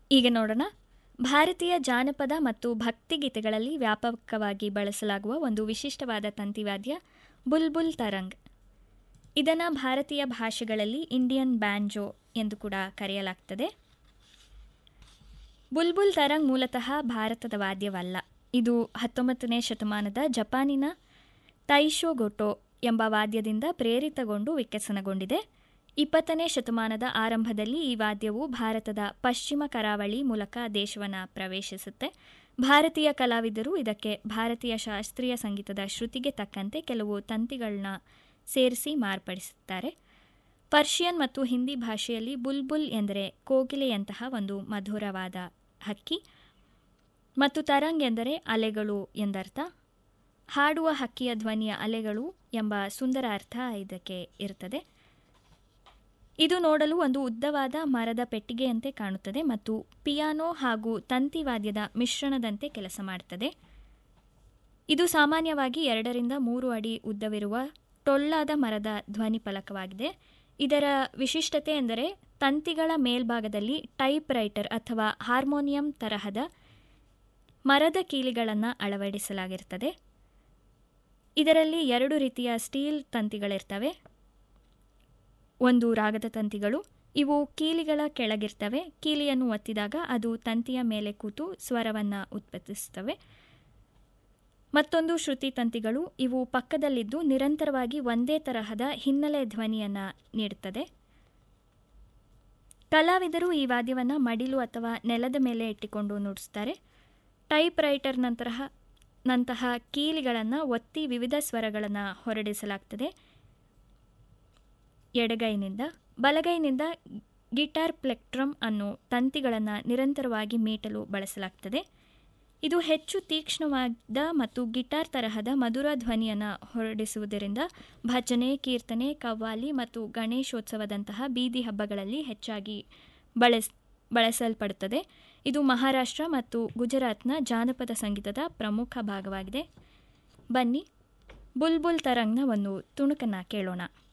ಈಗ ನೋಡೋಣ ಭಾರತೀಯ ಜಾನಪದ ಮತ್ತು ಭಕ್ತಿಗೀತೆಗಳಲ್ಲಿ ವ್ಯಾಪಕವಾಗಿ ಬಳಸಲಾಗುವ ಒಂದು ವಿಶಿಷ್ಟವಾದ ತಂತಿವಾದ್ಯ ಬುಲ್ಬುಲ್ ತರಂಗ್ ಇದನ್ನು ಭಾರತೀಯ ಭಾಷೆಗಳಲ್ಲಿ ಇಂಡಿಯನ್ ಬ್ಯಾಂಜೋ ಎಂದು ಕೂಡ ಕರೆಯಲಾಗ್ತದೆ ಬುಲ್ಬುಲ್ ತರಂಗ್ ಮೂಲತಃ ಭಾರತದ ವಾದ್ಯವಲ್ಲ ಇದು ಹತ್ತೊಂಬತ್ತನೇ ಶತಮಾನದ ಜಪಾನಿನ ತೈಶೋ ಗೊಟೋ ಎಂಬ ವಾದ್ಯದಿಂದ ಪ್ರೇರಿತಗೊಂಡು ವಿಕಸನಗೊಂಡಿದೆ ಇಪ್ಪತ್ತನೇ ಶತಮಾನದ ಆರಂಭದಲ್ಲಿ ಈ ವಾದ್ಯವು ಭಾರತದ ಪಶ್ಚಿಮ ಕರಾವಳಿ ಮೂಲಕ ದೇಶವನ್ನು ಪ್ರವೇಶಿಸುತ್ತೆ ಭಾರತೀಯ ಕಲಾವಿದರು ಇದಕ್ಕೆ ಭಾರತೀಯ ಶಾಸ್ತ್ರೀಯ ಸಂಗೀತದ ಶ್ರುತಿಗೆ ತಕ್ಕಂತೆ ಕೆಲವು ತಂತಿಗಳನ್ನ ಸೇರಿಸಿ ಮಾರ್ಪಡಿಸುತ್ತಾರೆ ಪರ್ಷಿಯನ್ ಮತ್ತು ಹಿಂದಿ ಭಾಷೆಯಲ್ಲಿ ಬುಲ್ಬುಲ್ ಎಂದರೆ ಕೋಗಿಲೆಯಂತಹ ಒಂದು ಮಧುರವಾದ ಹಕ್ಕಿ ಮತ್ತು ತರಂಗ್ ಎಂದರೆ ಅಲೆಗಳು ಎಂದರ್ಥ ಹಾಡುವ ಹಕ್ಕಿಯ ಧ್ವನಿಯ ಅಲೆಗಳು ಎಂಬ ಸುಂದರ ಅರ್ಥ ಇದಕ್ಕೆ ಇರುತ್ತದೆ ಇದು ನೋಡಲು ಒಂದು ಉದ್ದವಾದ ಮರದ ಪೆಟ್ಟಿಗೆಯಂತೆ ಕಾಣುತ್ತದೆ ಮತ್ತು ಪಿಯಾನೋ ಹಾಗೂ ತಂತಿವಾದ್ಯದ ಮಿಶ್ರಣದಂತೆ ಕೆಲಸ ಮಾಡುತ್ತದೆ ಇದು ಸಾಮಾನ್ಯವಾಗಿ ಎರಡರಿಂದ ಮೂರು ಅಡಿ ಉದ್ದವಿರುವ ಟೊಳ್ಳಾದ ಮರದ ಧ್ವನಿ ಫಲಕವಾಗಿದೆ ಇದರ ವಿಶಿಷ್ಟತೆ ಎಂದರೆ ತಂತಿಗಳ ಮೇಲ್ಭಾಗದಲ್ಲಿ ಟೈಪ್ ರೈಟರ್ ಅಥವಾ ಹಾರ್ಮೋನಿಯಂ ತರಹದ ಮರದ ಕೀಲಿಗಳನ್ನು ಅಳವಡಿಸಲಾಗಿರ್ತದೆ ಇದರಲ್ಲಿ ಎರಡು ರೀತಿಯ ಸ್ಟೀಲ್ ತಂತಿಗಳಿರ್ತವೆ ಒಂದು ರಾಗದ ತಂತಿಗಳು ಇವು ಕೀಲಿಗಳ ಕೆಳಗಿರ್ತವೆ ಕೀಲಿಯನ್ನು ಒತ್ತಿದಾಗ ಅದು ತಂತಿಯ ಮೇಲೆ ಕೂತು ಸ್ವರವನ್ನು ಉತ್ಪಾದಿಸುತ್ತವೆ ಮತ್ತೊಂದು ಶ್ರುತಿ ತಂತಿಗಳು ಇವು ಪಕ್ಕದಲ್ಲಿದ್ದು ನಿರಂತರವಾಗಿ ಒಂದೇ ತರಹದ ಹಿನ್ನೆಲೆ ಧ್ವನಿಯನ್ನು ನೀಡುತ್ತದೆ ಕಲಾವಿದರು ಈ ವಾದ್ಯವನ್ನು ಮಡಿಲು ಅಥವಾ ನೆಲದ ಮೇಲೆ ಇಟ್ಟುಕೊಂಡು ನುಡಿಸ್ತಾರೆ ಟೈಪ್ ರೈಟರ್ ನಂತಹ ನಂತಹ ಕೀಲಿಗಳನ್ನು ಒತ್ತಿ ವಿವಿಧ ಸ್ವರಗಳನ್ನು ಹೊರಡಿಸಲಾಗ್ತದೆ ಎಡಗೈನಿಂದ ಬಲಗೈನಿಂದ ಗಿಟಾರ್ ಪ್ಲೆಕ್ಟ್ರಮ್ ಅನ್ನು ತಂತಿಗಳನ್ನು ನಿರಂತರವಾಗಿ ಮೀಟಲು ಬಳಸಲಾಗ್ತದೆ ಇದು ಹೆಚ್ಚು ತೀಕ್ಷ್ಣವಾದ ಮತ್ತು ಗಿಟಾರ್ ತರಹದ ಮಧುರ ಧ್ವನಿಯನ್ನು ಹೊರಡಿಸುವುದರಿಂದ ಭಜನೆ ಕೀರ್ತನೆ ಕವ್ವಾಲಿ ಮತ್ತು ಗಣೇಶೋತ್ಸವದಂತಹ ಬೀದಿ ಹಬ್ಬಗಳಲ್ಲಿ ಹೆಚ್ಚಾಗಿ ಬಳಸ್ ಬಳಸಲ್ಪಡುತ್ತದೆ ಇದು ಮಹಾರಾಷ್ಟ್ರ ಮತ್ತು ಗುಜರಾತ್ನ ಜಾನಪದ ಸಂಗೀತದ ಪ್ರಮುಖ ಭಾಗವಾಗಿದೆ ಬನ್ನಿ ಬುಲ್ಬುಲ್ ತರಂಗ್ನ ಒಂದು ತುಣುಕನ್ನು ಕೇಳೋಣ